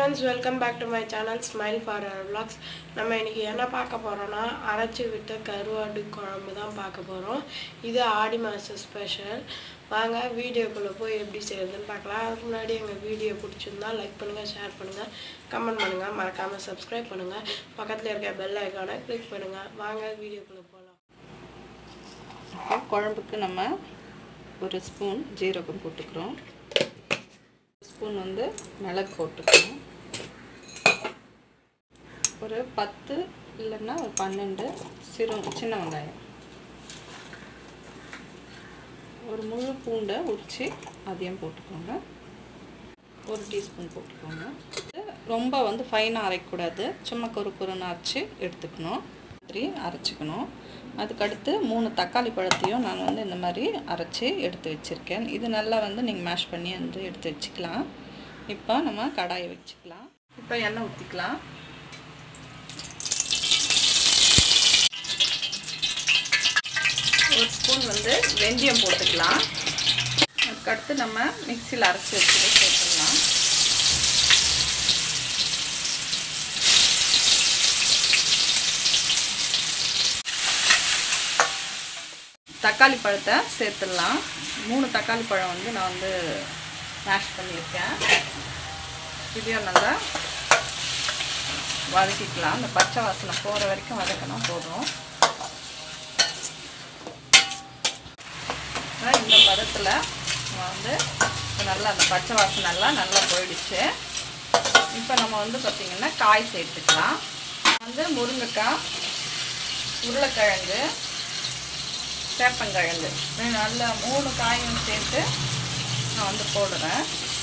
friends welcome back to my channel smile for vlogs நம்ம இன்னைக்கு என்ன பார்க்க போகிறோன்னா அரைச்சி விட்ட கருவாடு குழம்பு தான் பார்க்க போகிறோம் இது ஆடி மாத ஸ்பெஷல் வாங்க வீடியோக்குள்ளே போய் எப்படி செய்யறதுன்னு பார்க்கலாம் அதுக்கு முன்னாடி எங்கள் வீடியோ பிடிச்சிருந்தா லைக் பண்ணுங்கள் ஷேர் பண்ணுங்கள் கமெண்ட் பண்ணுங்கள் மறக்காமல் சப்ஸ்கிரைப் பண்ணுங்கள் பக்கத்தில் இருக்க பெல் ஐக்கானை கிளிக் பண்ணுங்கள் வாங்க வீடியோக்குள்ளே போகலாம் இப்போ குழம்புக்கு நம்ம ஒரு ஸ்பூன் ஜீரகம் போட்டுக்கிறோம் ஸ்பூன் வந்து மிளகு போட்டுக்கிறோம் ஒரு பத்து இல்லைன்னா ஒரு பன்னெண்டு சிறு சின்ன வெங்காயம் ஒரு முழு பூண்டை உரித்து அதையும் போட்டுக்கோங்க ஒரு டீஸ்பூன் போட்டுக்கோங்க ரொம்ப வந்து ஃபைனாக அரைக்கக்கூடாது சும்மா கொரு கொருன்னு அரைச்சி எடுத்துக்கணும் மாதிரி அரைச்சிக்கணும் அதுக்கடுத்து மூணு தக்காளி பழத்தையும் நான் வந்து இந்த மாதிரி அரைச்சி எடுத்து வச்சுருக்கேன் இது நல்லா வந்து நீங்கள் மேஷ் பண்ணி வந்து எடுத்து வச்சுக்கலாம் இப்போ நம்ம கடாயை வச்சுக்கலாம் இப்போ எண்ணெய் ஊற்றிக்கலாம் ஒரு ஸ்பூன் வந்து வெந்தயம் போட்டுக்கலாம் அதுக்கடுத்து நம்ம மிக்சியில் அரைச்சி வச்சுட்டு சேர்த்துடலாம் தக்காளி பழத்தை சேர்த்துடலாம் மூணு தக்காளி பழம் வந்து நான் வந்து மேஷ் பண்ணியிருக்கேன் இதையும் நல்லா வதக்கிக்கலாம் அந்த பச்சை வாசனை போகிற வரைக்கும் வதக்கணும் போதும் இந்த பதத்தில் நம்ம வந்து நல்லா அந்த பச்சை வாசனை எல்லாம் நல்லா போயிடுச்சு இப்போ நம்ம வந்து பார்த்திங்கன்னா காய் சேர்த்துக்கலாம் வந்து முருங்கைக்காய் உருளைக்கிழங்கு சேப்பங்கிழங்கு நல்லா மூணு காயும் சேர்த்து நான் வந்து போடுறேன்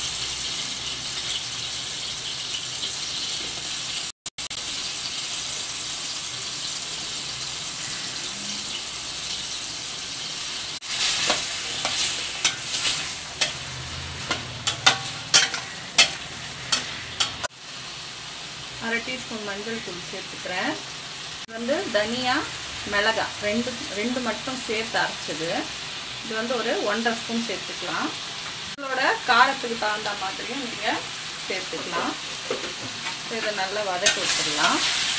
அரை டீஸ்பூன் மஞ்சள் தூள் சேர்த்துக்கிறேன் இது வந்து தனியா மிளகா ரெண்டு ரெண்டு மட்டும் சேர்த்து அரைச்சது இது வந்து ஒரு ஒன்றரை ஸ்பூன் சேர்த்துக்கலாம் உங்களோட காரத்துக்கு தகுந்த மாதிரியும் நீங்கள் சேர்த்துக்கலாம் இதை நல்லா வதக்கி வச்சிடலாம்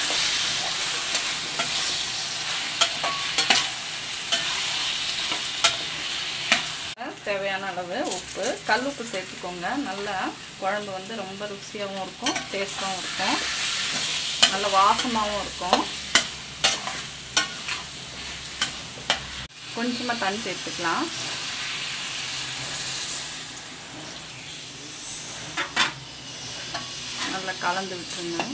தேவையான அளவு உப்பு கல் உப்பு சேர்த்துக்கோங்க நல்லா குழம்பு வந்து ரொம்ப ருசியாகவும் இருக்கும் டேஸ்ட்டாகவும் இருக்கும் நல்ல வாசமாகவும் இருக்கும் கொஞ்சமாக தண்ணி சேர்த்துக்கலாம் நல்லா கலந்து விட்டுருங்க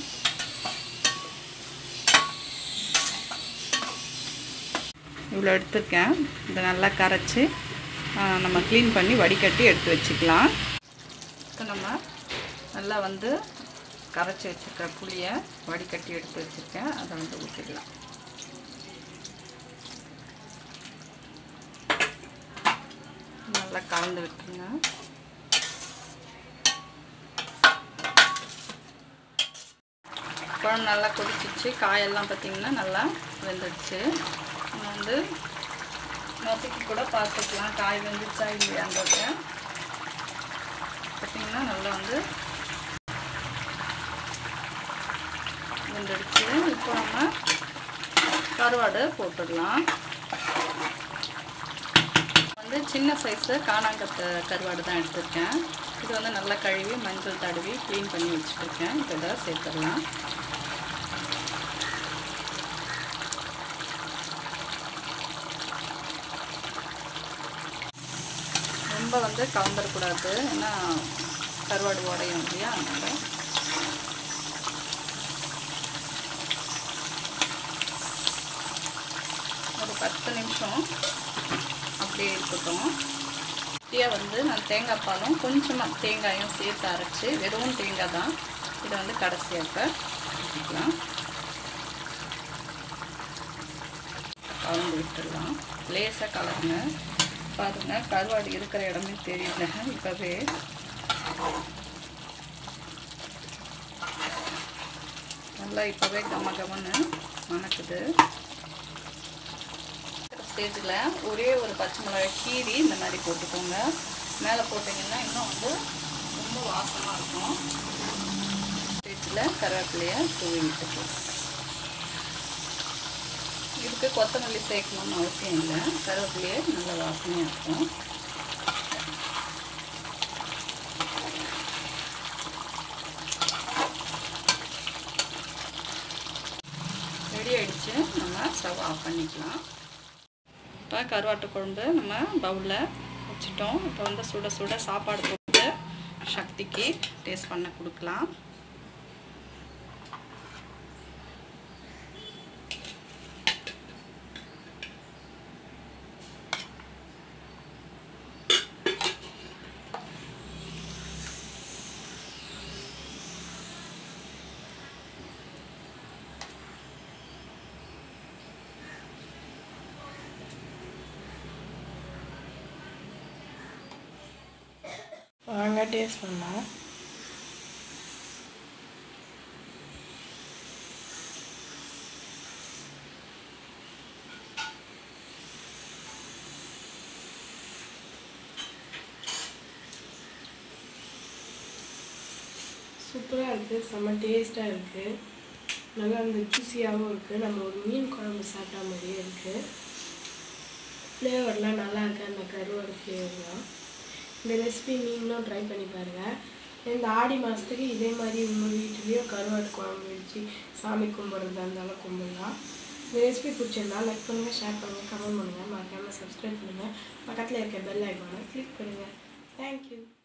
இவ்வளோ எடுத்துருக்கேன் இதை நல்லா கரைச்சி நம்ம க்ளீன் பண்ணி வடிகட்டி எடுத்து வச்சுக்கலாம் இப்போ நம்ம நல்லா வந்து கரைச்சி வச்சுருக்க புளியை வடிகட்டி எடுத்து வச்சுருக்கேன் அதை வந்து ஊற்றிக்கலாம் நல்லா கலந்து விட்டுருங்க குழம்பு நல்லா கொதிச்சிச்சு காயெல்லாம் பார்த்திங்கன்னா நல்லா வெந்துடுச்சு நம்ம வந்து நசுக்கி கூட பார்த்துக்கலாம் காய் வெந்துச்சா இல்லையான்றத பார்த்திங்கன்னா நல்லா வந்து வெந்துடுச்சு இப்போ நம்ம கருவாடு போட்டுடலாம் வந்து சின்ன சைஸு காணாங்கத்தை கருவாடு தான் எடுத்திருக்கேன் இது வந்து நல்லா கழுவி மஞ்சள் தடவி க்ளீன் பண்ணி வச்சுருக்கேன் இப்போ இதை சேர்த்துடலாம் ரொம்ப வந்து கலந்துடக்கூடாது ஏன்னா கருவாடு உடையும் இல்லையா அதனால் ஒரு பத்து நிமிஷம் அப்படியே இருக்கட்டும் குட்டியாக வந்து நான் தேங்காய் பாலும் கொஞ்சமாக தேங்காயும் சேர்த்து அரைச்சி வெறும் தேங்காய் தான் இதை வந்து கடைசியாக ஊற்றிக்கலாம் கலந்து விட்டுடலாம் லேசாக கலருங்க பாருங்கள் கருவாடு இருக்கிற இடமே தெரியல இப்போவே நல்லா இப்போவே கம கமன்னு மணக்குது ஸ்டேஜில் ஒரே ஒரு பச்சை மிளகாய் கீரி இந்த மாதிரி போட்டுக்கோங்க மேலே போட்டிங்கன்னா இன்னும் வந்து ரொம்ப வாசமாக இருக்கும் இதில் கருவேப்பிலையை தூவி விட்டுக்கலாம் இதுக்கு கொத்தமல்லி சேர்க்கணும்னு அவசியம் இல்லை கருவேப்பிலையே நல்ல வாசனையாக இருக்கும் ரெடி ஆயிடுச்சு நம்ம ஸ்டவ் ஆஃப் பண்ணிக்கலாம் இப்போ கருவாட்டு குழம்பு நம்ம பவுலில் வச்சுட்டோம் இப்போ வந்து சுட சுட சாப்பாடு போட்டு சக்திக்கு டேஸ்ட் பண்ண கொடுக்கலாம் வாங்க டேஸ்ட் பண்ணலாம் சூப்பராக இருக்குது செம்ம டேஸ்ட்டாக இருக்குது நல்லா அந்த ஜூஸியாகவும் இருக்குது நம்ம ஒரு மீன் குழம்பு சாப்பிட்டா மாதிரியே இருக்குது ஃப்ளேவர்லாம் நல்லா இருக்குது அந்த கருவாடு ஃப்ளேவர்லாம் இந்த ரெசிபி நீங்களும் ட்ரை பண்ணி பாருங்கள் இந்த ஆடி மாதத்துக்கு இதே மாதிரி உங்கள் வீட்லேயும் கருவாடு குழம்பு வச்சு சாமி கும்பிட்றதா இருந்தாலும் கும்பிடலாம் இந்த ரெசிபி பிடிச்சிருந்தா லைக் பண்ணுங்கள் ஷேர் பண்ணுங்கள் கமெண்ட் பண்ணுங்கள் மறக்காமல் சப்ஸ்கிரைப் பண்ணுங்கள் பக்கத்தில் இருக்க பெல் ஐக்கானை கிளிக் பண்ணுங்கள் தேங்க்யூ